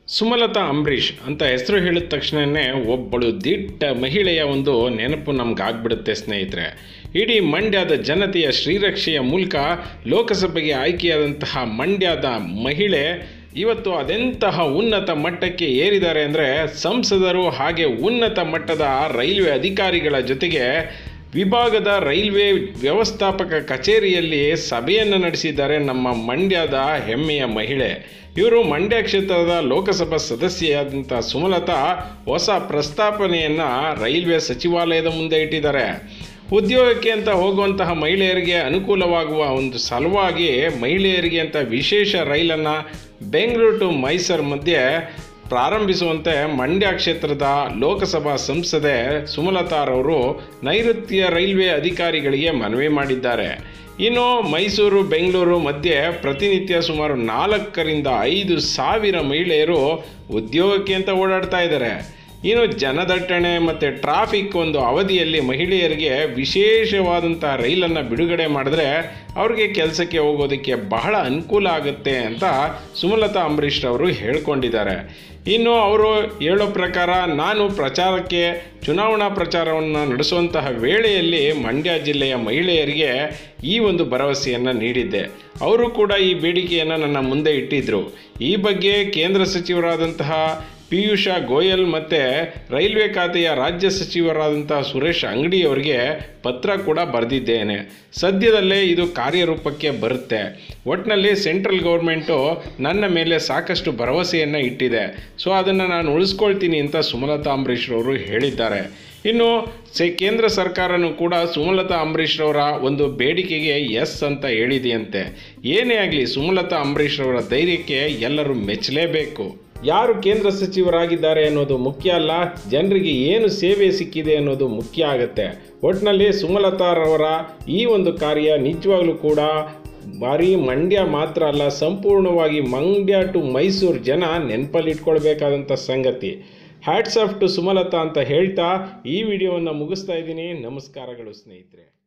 ಸುಮಲತಾ ಅಂಬರೀಷ್ ಅಂತ ಹೆಸರು ಹೇಳಿದ ತಕ್ಷಣವೇ ಒಬ್ಬಳು ದಿಟ್ಟ ಮಹಿಳೆಯ ಒಂದು ನೆನಪು ನಮ್ಗೆ ಆಗ್ಬಿಡುತ್ತೆ ಸ್ನೇಹಿತರೆ ಇಡೀ ಮಂಡ್ಯದ ಜನತೆಯ ಶ್ರೀರಕ್ಷೆಯ ಮೂಲಕ ಲೋಕಸಭೆಗೆ ಆಯ್ಕೆಯಾದಂತಹ ಮಂಡ್ಯದ ಮಹಿಳೆ ಇವತ್ತು ಅದೆಂತಹ ಉನ್ನತ ಮಟ್ಟಕ್ಕೆ ಏರಿದ್ದಾರೆ ಅಂದರೆ ಸಂಸದರು ಹಾಗೆ ಉನ್ನತ ಮಟ್ಟದ ರೈಲ್ವೆ ಅಧಿಕಾರಿಗಳ ಜೊತೆಗೆ ವಿಭಾಗದ ರೈಲ್ವೆ ವ್ಯವಸ್ಥಾಪಕ ಕಚೇರಿಯಲ್ಲಿ ಸಭೆಯನ್ನು ನಡೆಸಿದ್ದಾರೆ ನಮ್ಮ ಮಂಡ್ಯದ ಹೆಮ್ಮೆಯ ಮಹಿಳೆ ಇವರು ಮಂಡ್ಯ ಕ್ಷೇತ್ರದ ಲೋಕಸಭಾ ಸದಸ್ಯೆಯಾದಂಥ ಸುಮಲತಾ ಹೊಸ ಪ್ರಸ್ತಾಪನೆಯನ್ನು ರೈಲ್ವೆ ಸಚಿವಾಲಯದ ಮುಂದೆ ಇಟ್ಟಿದ್ದಾರೆ ಉದ್ಯೋಗಕ್ಕೆ ಅಂತ ಹೋಗುವಂತಹ ಮಹಿಳೆಯರಿಗೆ ಅನುಕೂಲವಾಗುವ ಒಂದು ಸಲುವಾಗಿ ಮಹಿಳೆಯರಿಗೆ ಅಂತ ವಿಶೇಷ ರೈಲನ್ನು ಬೆಂಗಳೂರು ಟು ಮೈಸೂರು ಮಧ್ಯೆ ಪ್ರಾರಂಭಿಸುವಂತೆ ಮಂಡ್ಯ ಕ್ಷೇತ್ರದ ಲೋಕಸಭಾ ಸಂಸದೆ ಸುಮಲತಾರವರು ನೈಋತ್ಯ ರೈಲ್ವೆ ಅಧಿಕಾರಿಗಳಿಗೆ ಮನವಿ ಮಾಡಿದ್ದಾರೆ ಇನ್ನು ಮೈಸೂರು ಬೆಂಗಳೂರು ಮಧ್ಯೆ ಪ್ರತಿನಿತ್ಯ ಸುಮಾರು ನಾಲ್ಕರಿಂದ ಐದು ಸಾವಿರ ಮಹಿಳೆಯರು ಉದ್ಯೋಗಕ್ಕೆ ಅಂತ ಓಡಾಡ್ತಾ ಇದ್ದಾರೆ ಇನ್ನು ಜನದಟ್ಟಣೆ ಮತ್ತು ಟ್ರಾಫಿಕ್ ಒಂದು ಅವಧಿಯಲ್ಲಿ ಮಹಿಳೆಯರಿಗೆ ವಿಶೇಷವಾದಂಥ ರೈಲನ್ನು ಬಿಡುಗಡೆ ಮಾಡಿದ್ರೆ ಅವ್ರಿಗೆ ಕೆಲಸಕ್ಕೆ ಹೋಗೋದಕ್ಕೆ ಬಹಳ ಅನುಕೂಲ ಆಗುತ್ತೆ ಅಂತ ಸುಮಲತಾ ಅಂಬರೀಷ್ ಅವರು ಹೇಳ್ಕೊಂಡಿದ್ದಾರೆ ಇನ್ನು ಅವರು ಹೇಳೋ ಪ್ರಕಾರ ನಾನು ಪ್ರಚಾರಕ್ಕೆ ಚುನಾವಣಾ ಪ್ರಚಾರವನ್ನು ನಡೆಸುವಂತಹ ವೇಳೆಯಲ್ಲಿ ಮಂಡ್ಯ ಜಿಲ್ಲೆಯ ಮಹಿಳೆಯರಿಗೆ ಈ ಒಂದು ಭರವಸೆಯನ್ನು ನೀಡಿದ್ದೆ ಅವರು ಕೂಡ ಈ ಬೇಡಿಕೆಯನ್ನು ನನ್ನ ಮುಂದೆ ಇಟ್ಟಿದ್ದರು ಈ ಬಗ್ಗೆ ಕೇಂದ್ರ ಸಚಿವರಾದಂತಹ ಪಿಯೂಷ ಗೋಯಲ್ ಮತ್ತು ರೈಲ್ವೆ ಖಾತೆಯ ರಾಜ್ಯ ಸಚಿವರಾದಂಥ ಸುರೇಶ್ ಅಂಗಡಿ ಅವರಿಗೆ ಪತ್ರ ಕೂಡ ಬರೆದಿದ್ದೇನೆ ಸದ್ಯದಲ್ಲೇ ಇದು ಕಾರ್ಯರೂಪಕ್ಕೆ ಬರುತ್ತೆ ಒಟ್ಟಿನಲ್ಲಿ ಸೆಂಟ್ರಲ್ ಗೌರ್ಮೆಂಟು ನನ್ನ ಮೇಲೆ ಸಾಕಷ್ಟು ಭರವಸೆಯನ್ನು ಇಟ್ಟಿದೆ ಸೊ ಅದನ್ನು ನಾನು ಉಳಿಸ್ಕೊಳ್ತೀನಿ ಅಂತ ಸುಮಲತಾ ಅಂಬರೀಷ್ ಅವರು ಹೇಳಿದ್ದಾರೆ ಇನ್ನು ಸೆ ಕೇಂದ್ರ ಸರ್ಕಾರನೂ ಕೂಡ ಸುಮಲತಾ ಅಂಬರೀಷ್ ಅವರ ಒಂದು ಬೇಡಿಕೆಗೆ ಎಸ್ ಅಂತ ಹೇಳಿದೆಯಂತೆ ಏನೇ ಆಗಲಿ ಸುಮಲತಾ ಅಂಬರೀಷ್ ಅವರ ಧೈರ್ಯಕ್ಕೆ ಎಲ್ಲರೂ ಮೆಚ್ಚಲೇಬೇಕು ಯಾರು ಕೇಂದ್ರ ಸಚಿವರಾಗಿದ್ದಾರೆ ಅನ್ನೋದು ಮುಖ್ಯ ಅಲ್ಲ ಜನರಿಗೆ ಏನು ಸೇವೆ ಸಿಕ್ಕಿದೆ ಅನ್ನೋದು ಮುಖ್ಯ ಆಗುತ್ತೆ ಒಟ್ಟಿನಲ್ಲಿ ಸುಮಲತಾರವರ ಈ ಒಂದು ಕಾರ್ಯ ನಿಜವಾಗ್ಲೂ ಕೂಡ ಬರೀ ಮಂಡ್ಯ ಮಾತ್ರ ಅಲ್ಲ ಸಂಪೂರ್ಣವಾಗಿ ಮಂಡ್ಯ ಟು ಮೈಸೂರು ಜನ ನೆನಪಲ್ಲಿ ಇಟ್ಕೊಳ್ಬೇಕಾದಂಥ ಸಂಗತಿ ಹ್ಯಾಟ್ಸ್ ಆಫ್ ಟು ಸುಮಲತಾ ಅಂತ ಹೇಳ್ತಾ ಈ ವಿಡಿಯೋವನ್ನು ಮುಗಿಸ್ತಾ ಇದ್ದೀನಿ ನಮಸ್ಕಾರಗಳು ಸ್ನೇಹಿತರೆ